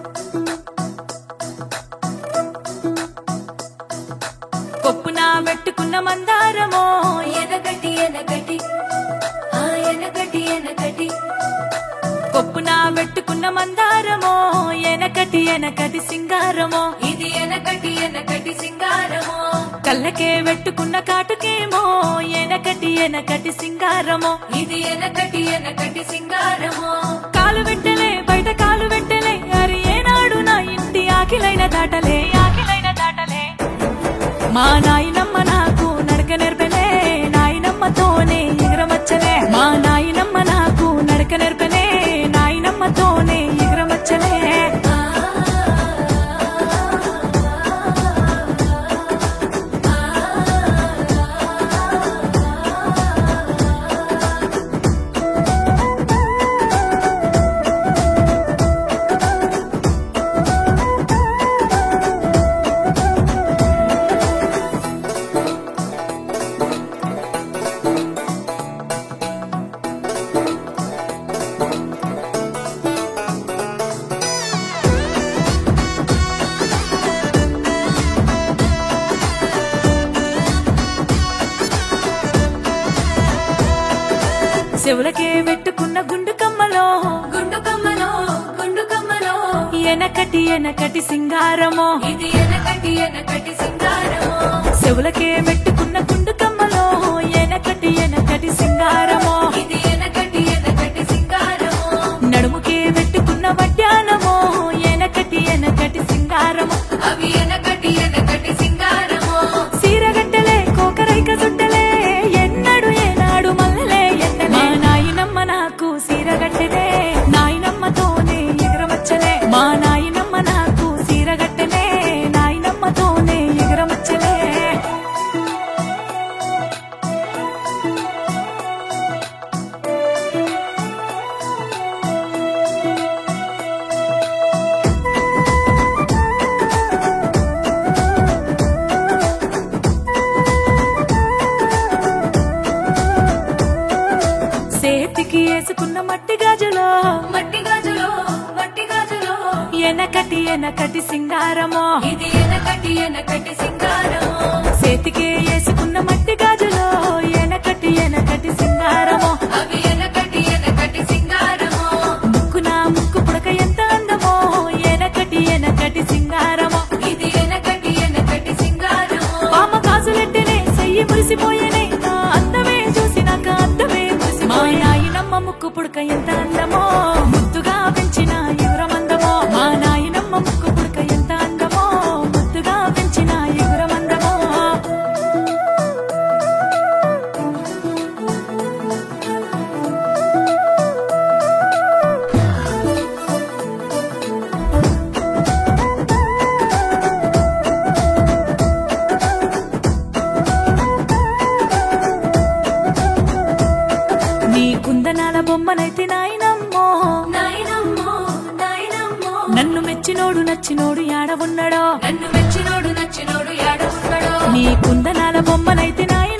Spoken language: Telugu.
కొప్పున పెట్టుకున్న మందారమో ఎనకటి ఎనకటి ఆ ఎనకటి ఎనకటి కొప్పున పెట్టుకున్న మందారమో ఎనకటి ఎనకటి సింగారమో ఇది ఎనకటి ఎనకటి సింగారమో కళ్ళకే పెట్టుకున్న కాటుకేమో ఎనకటి ఎనకటి సింగారమో ఇది ఎనకటి ఎనకటి సింగారమో కాలు వెంటలే బయట కాలు వెంటలే అరి ఏనాడు నా ఇంటి ఆకిలైన దాటలే ఆకిలైన దాటలే మా నాయనమ్మ నాకు నడక నేర్పలే నాయనమ్మతోనే ఎగరమచ్చలే మా నాయనమ్మ నాకు నడక నేర్పలే నాయనమ్మతోనే ఎగరమచ్చలే చెవులకే పెట్టుకున్న గుండు కమ్మలో గుండు కమ్మలో గుండు కమ్మలో ఎనకటి ఎనకటి సింగారమో ఇది ఎనకటి ఎనకటి సింగారమో చెవులకే పెట్టుకున్న గుండు కమ్మలో ఎనకటి ఎనకటి సింగారమో ఇది ఎనకటి ఎనకటి సింగారమో నడుముకే పెట్టుకున్న వడ్డానమో ఎనకటి ఎనకటి సింగారమో అవి ఎనకటి ఎనకటి సింగారమో సీరగట్టలే కోకరైక సుట్టలే ఎన్నడు ఏనాడు మల్లలే ఎన్నలే మా నాయనమ్మ నాకు సీరగట్టలే నాయనమ్మతోనే ఎగరమచ్చలే మా నాయనమ్మ నాకు సీరగట్టలే నాయనమ్మతోనే ఎగరమచ్చలే సేతికి వేసుకున్న మట్టి గాజులో మట్టి గాజులో మట్టి గాజులో ఎనకటి ఎనకటి సింగారమో ఇది ఎనకటి ఎనకటి సింగారమో చేతికే వేసుకున్న మట్టి గాజులో ఎనకటి ఎనకటి సింగారమో అవి ఎనకటి ఎనకటి సింగారమో ముక్కున ముక్కు పుడక ఎంత అందమో ఎనకటి ఎనకటి సింగారమో ఇది ఎనకటి ఎనకటి సింగారమో పామ కాసులెట్టనే చెయ్యి మురిసిపోయేనే నా అందమే చూసి నాకు అందమే మురిసి మా నాయనమ్మ ముక్కు పుడక ఎంత అందమో ముద్దుగా పెంచిన ఎగురమందమో మా నాయనమ్మ ముక్కు పుడక ఎంత అందమో ముద్దుగా పెంచిన ఎగురమందమో నీ కుందనాల బొమ్మనైతే నాయనమ్మో నాయనమ్మో నాయనమ్మో నన్ను మెచ్చినోడు నచ్చినోడు యాడ ఉన్నడో నన్ను మెచ్చినోడు నచ్చినోడు యాడ ఉన్నాడో నీ కుందనాల బొమ్మనైతే నాయనమ్మో